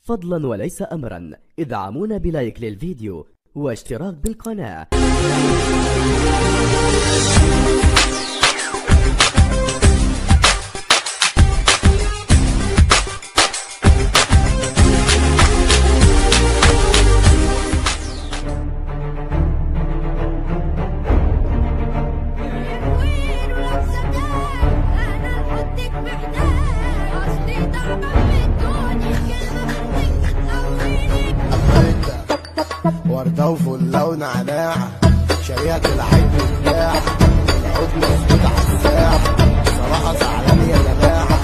فضلا وليس أمرا ادعمونا بلايك للفيديو واشتراك بالقناة وردة وفلة ونعناع شريعة العين مفتاح العود مظبوط على الساعة صراحة زعلان يا جماعة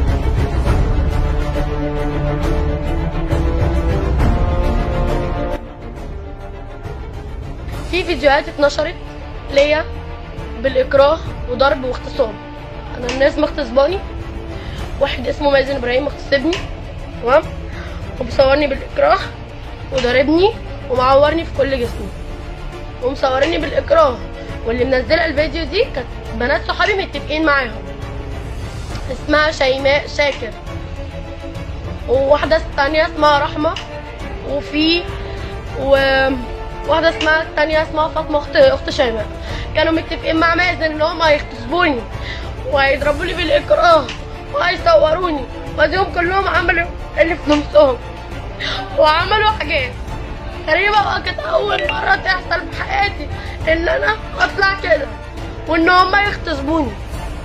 في فيديوهات اتنشرت ليا بالاكراه وضرب واغتصاب انا الناس مغتصباني واحد اسمه مازن ابراهيم مغتصبني تمام وبيصورني بالاكراه وضاربني ومعورني في كل جسمي ومصورني بالاكراه واللي منزله الفيديو دي كانت بنات صحابي متفقين معاهم اسمها شيماء شاكر وواحده تانية اسمها رحمه وفي وواحده اسمها التانية اسمها فاطمه اخت اخت شيماء كانوا متفقين مع مازن ان هم هيغتصبوني وهيضربوني بالاكراه وهيصوروني واديهم كلهم عملوا اللي في نفسهم وعملوا حاجات غريبة بقى كانت أول مرة تحصل في حياتي إن أنا أطلع كده وإن هما يغتصبوني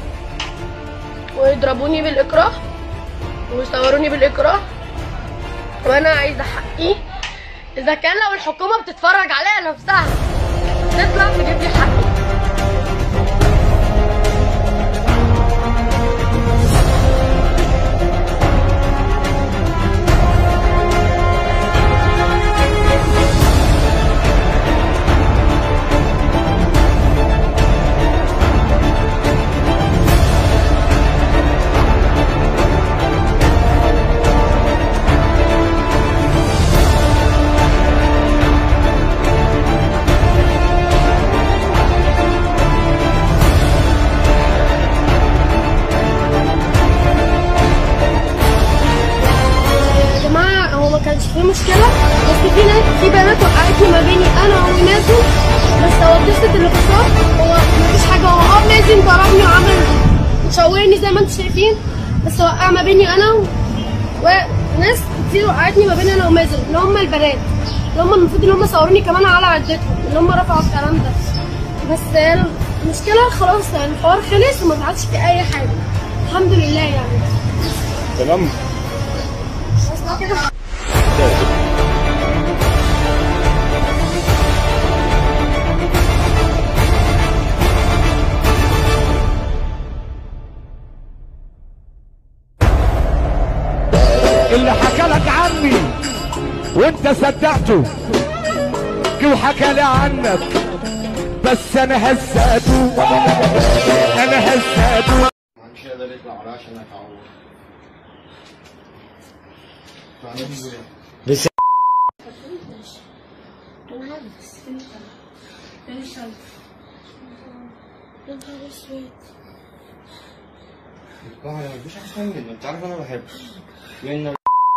ويضربوني بالإكراه ويصوروني بالإكراه وأنا عايزة حقي إذا كان لو الحكومة بتتفرج عليا نفسها تطلع تجيب لي حقي يا جماعة هو ما كانش فيه مشكلة بس في ناس في بنات وقعتني ما بيني أنا ومازن بس هو قصة الاغتصاب هو مفيش حاجة هو اه مازن ضربني وعمل شوهني زي ما انتم شايفين بس وقع ما بيني أنا و... وناس كتير وقعتني ما بيني أنا ومازن اللي هم البنات اللي هم المفروض اللي هم صوروني كمان على عدتهم اللي هم رفعوا الكلام ده بس المشكلة خلاص يعني الحوار خلص وما عادش في أي حاجة الحمد لله يعني تمام بس كده اللي حكى لك عني وانت صدقته جه وحكى لي عنك بس انا هزاته انا هزاته محدش يقدر يطلع ورايا عشان هيتعور انا هلبس انت فين الشنطة يا نهار اسود اه مفيش احسن منه انت عارف انا بحبه لان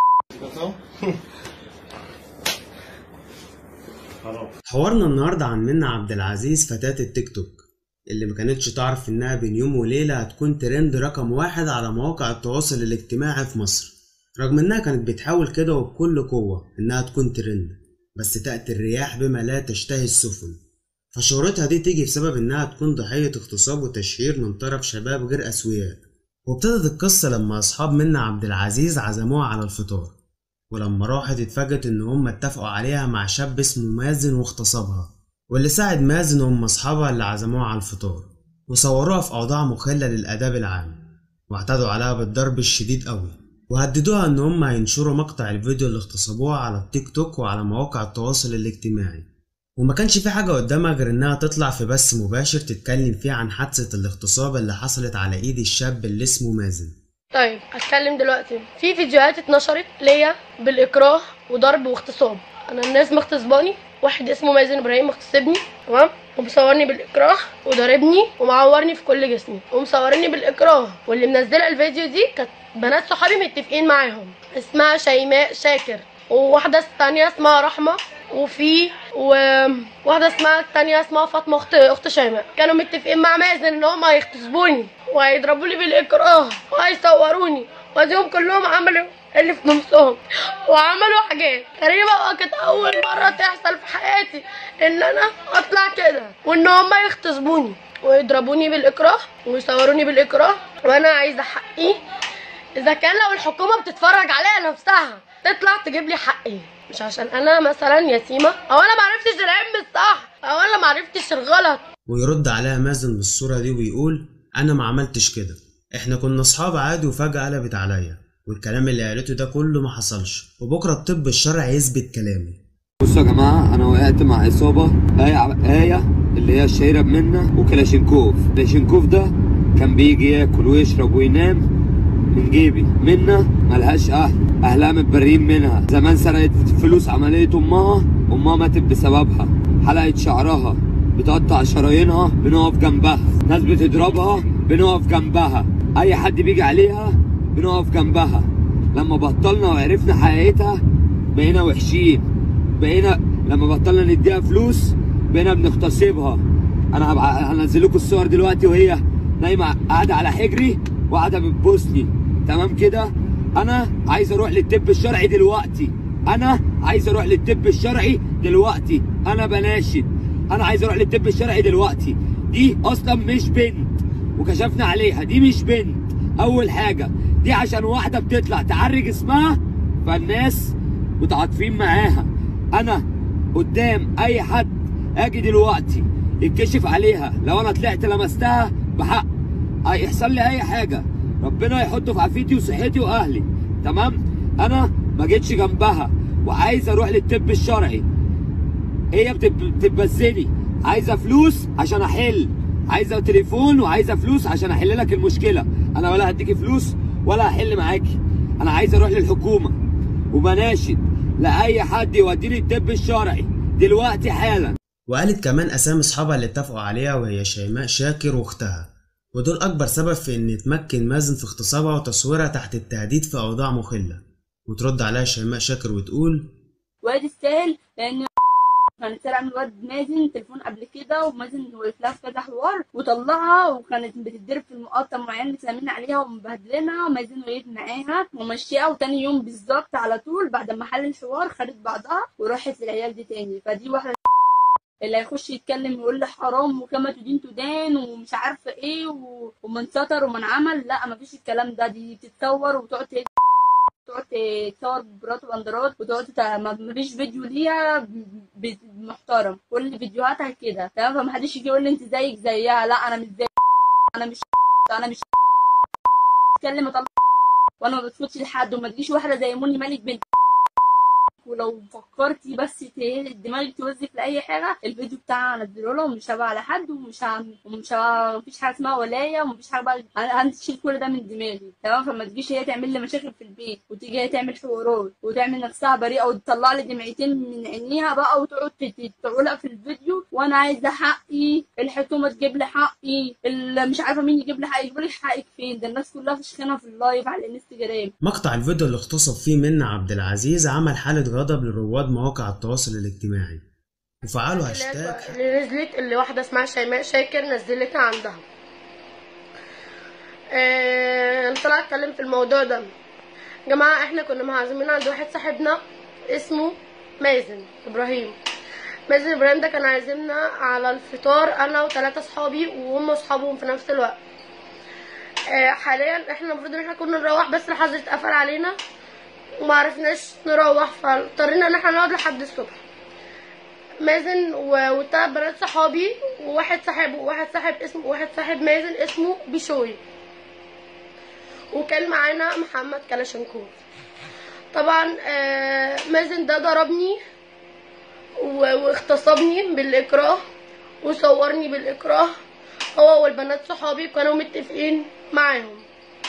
حوارنا النهارده عن منى عبد العزيز فتاة التيك توك اللي ما كانتش تعرف انها بين يوم وليلة هتكون ترند رقم واحد على مواقع التواصل الاجتماعي في مصر رغم انها كانت بتحاول كده وبكل قوة انها تكون ترند بس تأتي الرياح بما لا تشتهي السفن فشهرتها دي تيجي بسبب انها تكون ضحية اغتصاب وتشهير من طرف شباب غير اسوياء وابتدت القصة لما اصحاب منى عبد العزيز عزموها على الفطار ولما راحت اتفاجئت ان هم اتفقوا عليها مع شاب اسمه مازن واغتصبها واللي ساعد مازن هم اصحابها اللي عزموها على الفطار وصوروها في اوضاع مخلة للاداب العام واعتدوا عليها بالضرب الشديد قوي وهددوها ان هم هينشروا مقطع الفيديو اللي اغتصبوها على التيك توك وعلى مواقع التواصل الاجتماعي وما كانش في حاجة قدامها غير انها تطلع في بث مباشر تتكلم فيه عن حادثة الاغتصاب اللي حصلت على ايد الشاب اللي اسمه مازن طيب هتكلم دلوقتي في فيديوهات اتنشرت ليا بالاكراه وضرب واغتصاب انا الناس مغتصباني واحد اسمه مازن ابراهيم مغتصبني تمام ومصورني بالاكراه وضاربني ومعورني في كل جسمي ومصورني بالاكراه واللي منزله الفيديو دي كانت بنات صحابي متفقين معاهم اسمها شيماء شاكر وواحده تانية اسمها رحمه وفي وواحده اسمها التانية اسمها فاطمه اخت اخت شيماء كانوا متفقين مع مازن ان هم هيغتصبوني وهيضربوني بالاكراه وهيصوروني واديهم كلهم عملوا اللي في نفسهم وعملوا حاجات غريبة وكانت أول مرة تحصل في حياتي إن أنا أطلع كده وإن هما يغتصبوني ويضربوني بالإكراه ويصوروني بالإكراه وأنا عايزة حقي إذا كان لو الحكومة بتتفرج عليا نفسها تطلع تجيب لي حقي مش عشان أنا مثلا يتيمة أو أنا معرفتش العلم الصح أو أنا معرفتش الغلط ويرد عليها مازن بالصورة دي ويقول أنا ما عملتش كده إحنا كنا أصحاب عادي وفجأة قلبت عليا والكلام اللي قالته ده كله ما حصلش وبكرة الطب الشرعي يثبت كلامي بصوا يا جماعة أنا وقعت مع عصابة آية آية اللي هي الشهيرة بمنا وكلاشينكوف كلاشينكوف ده كان بيجي ياكل ويشرب وينام من جيبي منا ملهاش أهل أهلها متبرين منها زمان سرقت فلوس عملية أمها أمها ماتت بسببها حلقت شعرها بتقطع شرايينها بنقف جنبها ناس بتضربها بنقف جنبها أي حد بيجي عليها بنقف جنبها لما بطلنا وعرفنا حقيقتها بقينا وحشين بقينا لما بطلنا نديها فلوس بقينا بنغتصبها انا هبع- هنزل لكم الصور دلوقتي وهي نايمه قاعده على حجري وقاعده بتبوسني تمام كده انا عايز اروح للطب الشرعي دلوقتي انا عايز اروح للطب الشرعي دلوقتي انا بناشد انا عايز اروح للطب الشرعي دلوقتي دي اصلا مش بنت وكشفنا عليها دي مش بنت اول حاجه دي عشان واحده بتطلع تعري جسمها فالناس متعاطفين معاها انا قدام اي حد اجي دلوقتي يتكشف عليها لو انا طلعت لمستها بحق هيحصل لي اي حاجه ربنا يحطه في عافيتي وصحتي واهلي تمام انا ما جيتش جنبها وعايز اروح للطب الشرعي هي بتب- بتبزني عايزه فلوس عشان احل عايزه تليفون وعايزه فلوس عشان احل لك المشكله انا ولا هديكي فلوس ولا هحل معاكي انا عايز اروح للحكومه وبناشد لاي حد يوديني الطب الشرعي دلوقتي حالا وقالت كمان أسامي أصحابها اللي اتفقوا عليها وهي شيماء شاكر وأختها ودول أكبر سبب في إن يتمكن مازن في اغتصابها وتصويرها تحت التهديد في أوضاع مخلة وترد عليها شيماء شاكر وتقول واد يستاهل لان كانت سرقة من الواد مازن تليفون قبل كده ومازن وقف لها في كذا حوار وطلعها وكانت بتتضرب في المقاطع معين متلامين عليها ومبهدلينها ومازن وقف معاها ومشيها وتاني يوم بالظبط على طول بعد ما حل الحوار خدت بعضها وراحت للعيال دي تاني فدي واحدة اللي هيخش يتكلم يقول لي حرام وكما تدين تدان ومش عارفه ايه و... ومن ستر ومن عمل لا مفيش الكلام ده دي بتتصور وتقعد ت- تقعد تصور ببرات وبندرات وتقعد ت- ما- مفيش فيديو ليها ب- ب- محترم كل فيديوهاتها كده تمام فمحدش يجي يقول لي انت زيك زيها لا انا مش زي انا مش انا مش اتكلم اطلع وانا ما بسكتش لحد وما تجيش واحده زي مني مالك بنت ولو فكرتي بس ت- دماغك توظف لاي حاجه الفيديو بتاعها هنزله لها ومش هبقى على حد ومش هعمل ومش ه- مفيش حاجه اسمها ولايه ومفيش حاجه بقى انا هنشيل كل ده من دماغي تمام فما تجيش هي تعمل لي مشاكل في البيت وتيجي هي تعمل حوارات وتعمل نفسها بريئه وتطلع لي دمعتين من عينيها بقى وتقعد تت- تعلق في الفيديو وانا عايزه حقي الحكومه تجيب لي حقي ال- مش عارفه مين يجيب لي حقي يجيب لي حقك فين ده الناس كلها فشخانه في اللايف على الانستجرام مقطع الفيديو اللي اغتصب فيه منى عبد العزيز عمل حالة غضب لرواد مواقع التواصل الاجتماعي وفعلوا هاشتاج اللي نزلت اللي واحدة اسمها شيماء شاكر نزلتها عندها آه، انا طلعت اتكلم في الموضوع ده جماعة احنا كنا معزومين عند واحد صاحبنا اسمه مازن ابراهيم مازن ابراهيم ده كان عازمنا على الفطار انا وثلاثة صحابي وهم اصحابهم في نفس الوقت آه، حاليا احنا المفروض ان احنا كنا نروح بس الحظر اتقفل علينا وما عرفناش نروح فاضطرينا ان احنا نقعد لحد الصبح مازن و- وتلات بنات صحابي وواحد صاحب وواحد صاحب اسمه واحد صاحب مازن اسمه بيشوي وكان معانا محمد كلاشنكوف طبعا آه، مازن ده ضربني و- واغتصبني بالإكراه وصورني بالإكراه هو والبنات صحابي كانوا متفقين معاهم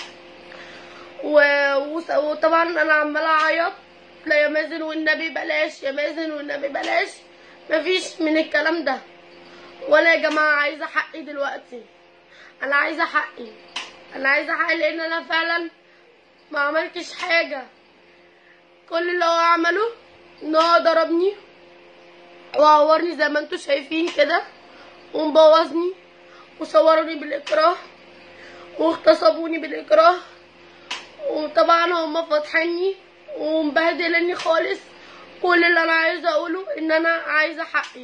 و- وس- وطبعا انا عماله اعيط لا يا مازن والنبي بلاش يا مازن والنبي بلاش مفيش من الكلام ده وانا يا جماعه عايزه حقي دلوقتي انا عايزه حقي انا عايزه حقي لان انا فعلا ما عملتش حاجه كل اللي هو عمله ان هو ضربني وعورني زي ما انتوا شايفين كده ومبوظني وصوروني بالاكراه واغتصبوني بالاكراه وطبعا هما فاتحيني ومبهدلني خالص كل اللي انا عايزه اقوله ان انا عايزه حقي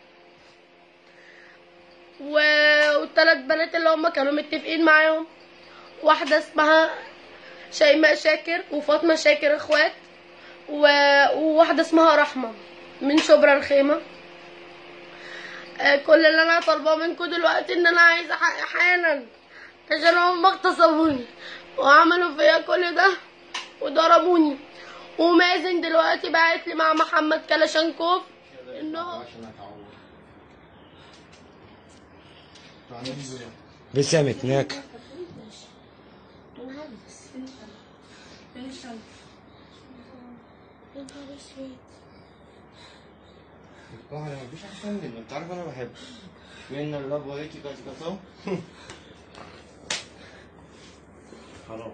و... والثلاث بنات اللي هما كانوا متفقين معاهم واحده اسمها شيماء شاكر وفاطمه شاكر اخوات و... وواحده اسمها رحمه من شبرا الخيمه آه، كل اللي انا طالباه منكم دلوقتي ان انا عايزه حقي حالا عشان هم اغتصبوني وعملوا فيا كل ده وضربوني ومازن دلوقتي بعت لي مع محمد كلاشنكوف انه بسمة هناك القهر مفيش احسن منه انت عارف انا بحبه بين اللاب وريتي كاس كاسو خلاص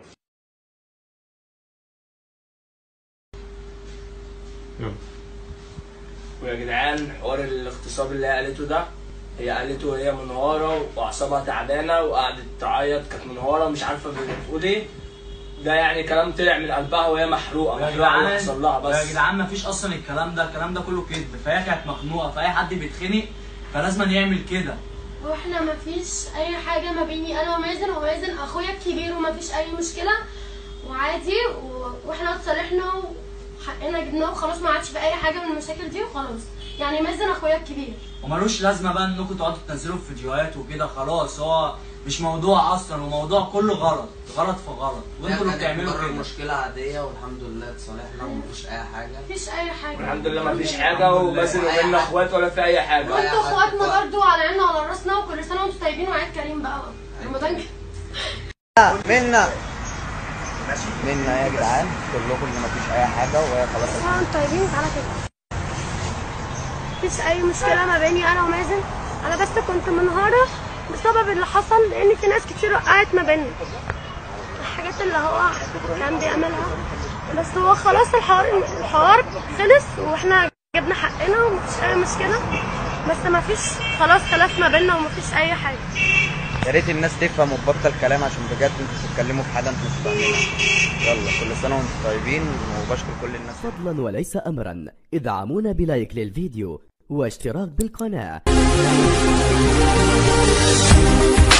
ويا جدعان حوار الاغتصاب اللي هي قالته ده هي قالته وهي منهارة وأعصابها تعبانة وقعدت تعيط كانت منهارة مش عارفة بتقول إيه ده يعني كلام طلع من قلبها وهي محروقة يا محروقة على اللي جدعان حصل لها يا بس جدعان مفيش اصلا الكلام ده الكلام ده كله كذب فهي كانت مخنوقه فاي حد بيتخنق فلازم يعمل كده واحنا مفيش اي حاجه ما بيني انا ومازن ومازن اخويا الكبير ومفيش اي مشكله وعادي و... واحنا اتصالحنا وحقنا جبناه وخلاص ما عادش في اي حاجه من المشاكل دي وخلاص يعني مازن اخويا الكبير وملوش لازمه بقى انكم تقعدوا تنزلوا في فيديوهات وكده خلاص هو مش موضوع اصلا وموضوع كله غلط غلط في غلط وانتوا اللي بتعملوا كده المشكلة عادية والحمد لله اتصالحنا ومفيش أي حاجة مفيش اي حاجه الحمد لله مفيش حاجة ومازن وبيننا إخوات ولا في أي حاجة وانتوا اخواتنا برضو على عيننا وعلى راسنا وكل سنه وانتم طيبين وعيد كريم بقى رمضان كريم. منا منا يا جدعان تقول لكم إن مفيش أي حاجة وهي خلاص كل سنه وانتم طيبين تعالى كده مفيش اي مشكله ما بيني انا ومازن انا بس كنت منهاره بسبب اللي حصل لان في ناس كتير وقعت ما بيننا الحاجات اللي هو كان بيعملها بس هو خلاص الحوار الحوار خلص واحنا جبنا حقنا ومفيش اي مشكله بس مفيش خلاص خلاف ما بيننا ومفيش اي حاجه يا ريت الناس تفهم وتبطل كلام عشان بجد انتوا بتتكلموا في حاجة انتوا مش فاهمينها يلا كل سنة وانتم طيبين وبشكر كل الناس فضلا وليس أمرا ادعمونا بلايك للفيديو واشتراك بالقناة